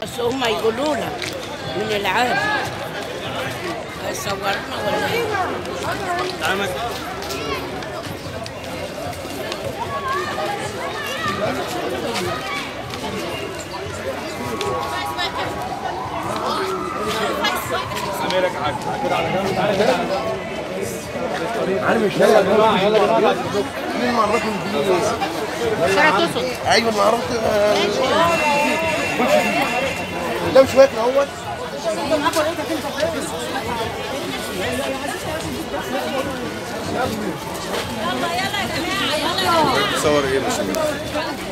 بس هم يقولوا لك من العالم صورنا ولا ايه؟ انا مش يلا يا جماعه يلا يا جماعه مين معرفكم ايوه معرفت لو شويه اهوت صور ايه مش